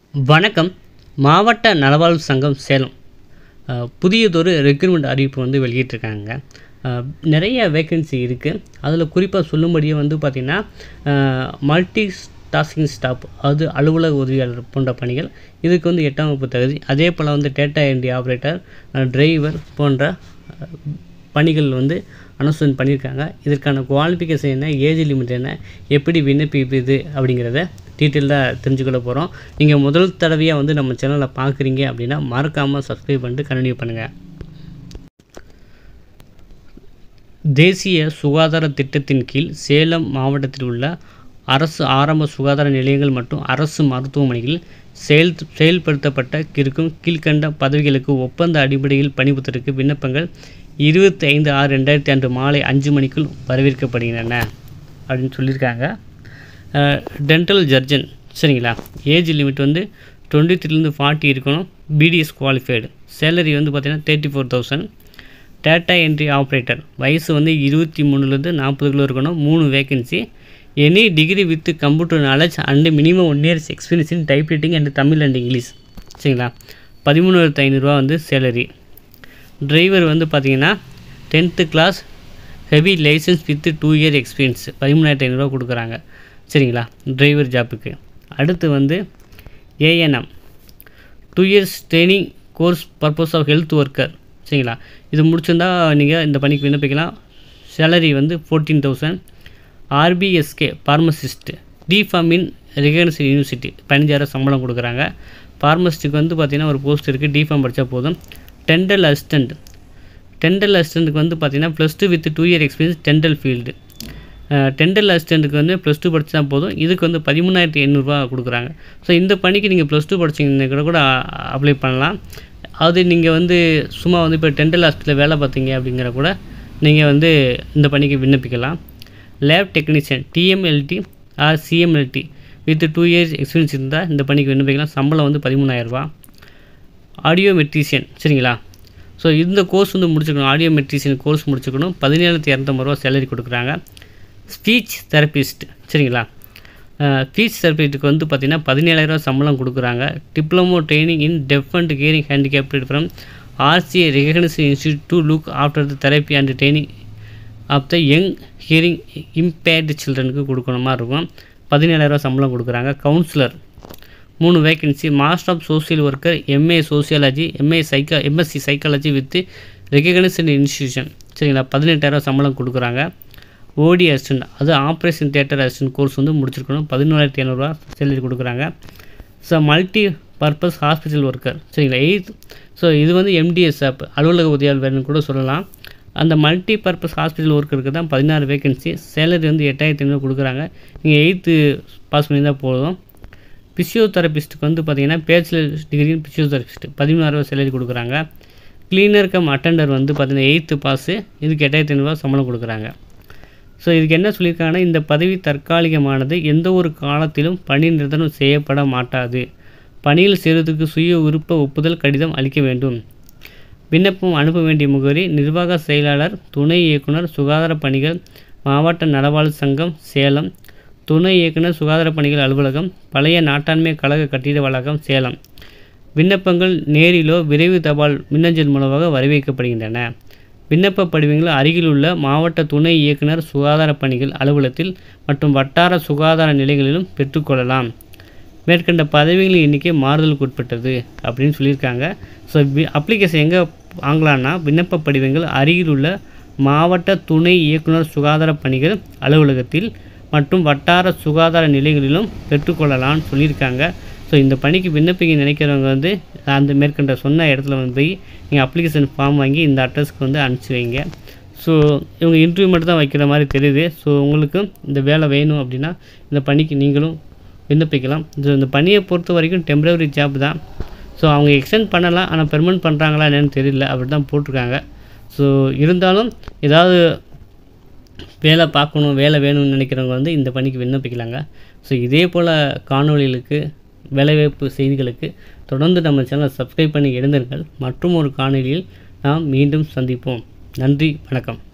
வணக்கம் மாவட்ட நலவாழ்வு சங்கம் சேலம் அஹ், புதியதொரு ரெக்ரூட்மெண்ட் அறிவிப்பு வந்து வெளியிட்டிருக்காங்க அஹ், நிறைய வேக்கன்சி இருக்குது அதில் குறிப்பாக சொல்லும்படியே வந்து பார்த்திங்கன்னா மல்டி டாஸ்கிங் ஸ்டாப் அது அலுவலக உதவியாளர் போன்ற பணிகள் இதுக்கு வந்து எட்டாம் வகுப்பு தகுதி அதே போல் வந்து டேட்டா என்ட்ரி ஆப்ரேட்டர் டிரைவர் போன்ற அஹ், பணிகள் வந்து அனௌன்ஸ்மெண்ட் பண்ணியிருக்காங்க இதற்கான குவாலிஃபிகேஷன் என்ன ஏஜ் லிமிட் என்ன எப்படி விண்ணப்பிப்பது அப்படிங்கிறத டீட்டெயிலாக தெரிஞ்சுக்கொள்ள போகிறோம் நீங்கள் முதல் தடவையாக வந்து நம்ம சேனலை பார்க்குறீங்க அப்படின்னா மறக்காமல் சப்ஸ்கிரைப் பண்ணிட்டு கண்டினியூ பண்ணுங்கள் தேசிய சுகாதார திட்டத்தின் கீழ் சேலம் மாவட்டத்தில் உள்ள அரசு ஆரம்ப சுகாதார நிலையங்கள் மற்றும் அரசு மருத்துவமனைகளில் செயல் செயல்படுத்தப்பட்ட இருக்கும் கீழ்க்கண்ட பதவிகளுக்கு ஒப்பந்த அடிப்படையில் பணிபுரிவதற்கு விண்ணப்பங்கள் இருபத்தி ஐந்து ஆறு ரெண்டாயிரத்தி அன்று மாலை அஞ்சு மணிக்குள் வரவேற்கப்படுகின்றன அப்படின்னு சொல்லியிருக்காங்க டென்டல் ஜர்ஜன் சரிங்களா ஏஜ் லிமிட் வந்து டுவெண்ட்டி த்ரீலேருந்து ஃபார்ட்டி இருக்கணும் பிடிஎஸ் குவாலிஃபைடு சேலரி வந்து பார்த்திங்கன்னா thirty four thousand data entry operator வயசு வந்து இருபத்தி மூணுலேருந்து நாற்பதுக்குள்ளே இருக்கணும் மூணு vacancy any degree with computer knowledge and minimum one years experience in type writing and Tamil and English சரிங்களா பதிமூணாயிரத்து ஐநூறுரூவா வந்து சேலரி டிரைவர் வந்து பார்த்தீங்கன்னா tenth class heavy licence with two year experience பதிமூணாயிரத்து ஐநூறுரூவா கொடுக்குறாங்க சரிங்களா டிரைவர் ஜாப்புக்கு அடுத்து வந்து ANM two years training course purpose of health worker சரிங்களா இது முடிச்சிருந்தா நீங்கள் இந்த பணிக்கு விண்ணப்பிக்கலாம் சேலரி வந்து fourteen thousand RBSK pharmacist D Pharm in recognise university பதினஞ்சாயிரம் சம்பளம் கொடுக்குறாங்க ஃபார்மசிஸ்ட்டுக்கு வந்து பார்த்திங்கன்னா ஒரு போஸ்ட் இருக்குது டிஃபார்ம் படித்தா போதும் டென்டல் அசிஸ்டண்ட் டென்டல் அசிஸ்டண்ட்டுக்கு வந்து பார்த்திங்கன்னா plus two with two year experience dental field dental அசிஸ்டண்ட்டுக்கு வந்து ப்ளஸ் டூ படித்தா போதும் இதுக்கு வந்து பதிமூணாயிரத்தி எண்ணூறுரூவா கொடுக்குறாங்க ஸோ இந்த பணிக்கு நீங்கள் ப்ளஸ் டூ படிச்சிங்கன்னா கூட கூட அப்ளை பண்ணலாம் அது நீங்கள் வந்து சும்மா வந்து இப்போ டென்டல் ஹாஸ்பிட்டலில் வேலை பார்த்தீங்க அப்படிங்கிற கூட நீங்கள் வந்து இந்த பணிக்கு விண்ணப்பிக்கலாம் lab technician DMLT or CMLT with two years experience இருந்தால் இந்த பணிக்கு விண்ணப்பிக்கலாம் சம்பளம் வந்து பதிமூணாயிரரூபா ஆடியோ மெட்ரிஷியன் சரிங்களா ஸோ இந்த கோர்ஸ் வந்து முடிச்சுக்கணும் ஆடியோ மெட்ரிஷியன் கோர்ஸ் முடிச்சுக்கணும் பதினேழாயிரத்தி இரநூத்தம்பது ரூபா சேலரி கொடுக்குறாங்க ஸ்பீச் தெரபிஸ்ட் சரிங்களா ஸ்பீச் தெரபிஸ்ட்டுக்கு வந்து பார்த்திங்கன்னா பதினேழாயிரரூவா சம்பளம் கொடுக்குறாங்க diploma training in deaf and hearing handicapped from RCA recognise institute to look after the therapy and training of the young hearing impaired சில்ட்ரனுக்கு கொடுக்கணும் மாதிரி இருக்கும் பதினேழாயிரரூவா சம்பளம் கொடுக்குறாங்க கவுன்சிலர் மூணு vacancy master of social worker MA sociology MA psycho MSc psychology with recognised institution சரிங்களா பதினெட்டாயிரரூவா சம்பளம் கொடுக்குறாங்க ஓடி அசிஸ்டன்ட் அது ஆப்ரேஷன் தியேட்டர் அசிஸ்டன்ட் கோர்ஸ் வந்து முடிச்சிருக்கணும் பதினோராயிரத்தி ஐநூறுரூவா சேலரி கொடுக்குறாங்க so multi purpose hospital worker சரிங்களா எயித் ஸோ இது வந்து எம்டிஎஸ் ஆப் அலுவலக உதவியாளர் வேணும்னு கூட சொல்லலாம் அந்த மல்டி பர்பஸ் ஹாஸ்பிட்டல் ஒர்க்கருக்கு தான் பதினாறு வேகன்சி சேலரி வந்து எட்டாயிரத்தி ஐநூறு கொடுக்குறாங்க நீங்கள் எயித்து பாஸ் பண்ணி தான் போதும் ஃபிசியோதெரபிஸ்ட்டுக்கு வந்து பார்த்தீங்கன்னா பேச்சுலர் டிகிரி ஃபிசியோதெரபிஸ்ட் பதிமூணாயிரரூவா சேலரி கொடுக்குறாங்க க்ளீனர் கம் அட்டெண்டர் வந்து பார்த்தீங்கன்னா எயித்து பாஸு இதுக்கு எட்டாயிரத்தி ஐநூறுரூவா சம்பளம் கொடுக்குறாங்க ஸோ இதுக்கு என்ன சொல்லியிருக்காங்கன்னா இந்த பதவி தற்காலிகமானது எந்த ஒரு காலத்திலும் பணி நிறுத்தம் செய்யப்பட மாட்டாது பணியில் சேருவதற்கு சுய விருப்ப ஒப்புதல் கடிதம் அளிக்க வேண்டும் விண்ணப்பம் அனுப்ப வேண்டிய முகவரி நிர்வாக செயலாளர் துணை இயக்குனர் சுகாதார பணிகள் மாவட்ட நலவாழ்வு சங்கம் சேலம் துணை இயக்குனர் சுகாதார பணிகள் அலுவலகம் பழைய நாட்டாண்மை கழக கட்டிட வளாகம் சேலம் விண்ணப்பங்கள் நேரிலோ விரைவு தபால் மின்னஞ்சல் மூலமாக வரவேற்கப்படுகின்றன விண்ணப்ப படிவங்கள் அருகிலுள்ள மாவட்ட துணை இயக்குனர் சுகாதார பணிகள் அலுவலகத்தில் மற்றும் வட்டார சுகாதார நிலையங்களிலும் பெற்றுக்கொள்ளலாம் மேற்கண்ட பதவிகளின் எண்ணிக்கை மாறுதலுக்கு உட்பட்டது அப்படின்னு சொல்லியிருக்காங்க ஸோ அப்ளிகேஷன் எங்கே வாங்கலான்னா விண்ணப்ப படிவங்கள் அருகிலுள்ள மாவட்ட துணை இயக்குனர் சுகாதார பணிகள் அலுவலகத்தில் மற்றும் வட்டார சுகாதார நிலையங்களிலும் பெற்றுக்கொள்ளலாம்னு சொல்லியிருக்காங்க ஸோ இந்த பணிக்கு விண்ணப்பிக்க நினைக்கிறவங்க வந்து அந்த மேற்கண்ட சொன்ன இடத்துல வந்து போய் நீங்கள் அப்ளிகேஷன் ஃபார்ம் வாங்கி இந்த அட்ரஸ்க்கு வந்து அனுப்பிச்சி வைங்க ஸோ இவங்க இன்டர்வியூ மட்டும் தான் வைக்கிற மாதிரி தெரியுது ஸோ உங்களுக்கு இந்த வேலை வேணும் அப்படின்னா இந்த பணிக்கு நீங்களும் விண்ணப்பிக்கலாம் இது இந்த பணியை பொறுத்த வரைக்கும் டெம்பரவரி ஜாப் தான் ஸோ அவங்க எக்ஸ்டெண்ட் பண்ணலாம் ஆனால் பெர்மனெண்ட் பண்ணுறாங்களா என்னன்னு தெரியல அப்படி தான் போட்டிருக்காங்க ஸோ இருந்தாலும் ஏதாவது வேலை பார்க்கணும் வேலை வேணும்னு நினைக்கிறவங்க வந்து இந்த பணிக்கு விண்ணப்பிக்கலாங்க ஸோ இதே போல் காணொளிகளுக்கு வேலைவாய்ப்பு செய்திகளுக்கு தொடர்ந்து நம்ம சேனலை சப்ஸ்கிரைப் பண்ணி எழுந்திருங்கள் மற்றும் ஒரு காணொளியில் நாம் மீண்டும் சந்திப்போம் நன்றி வணக்கம்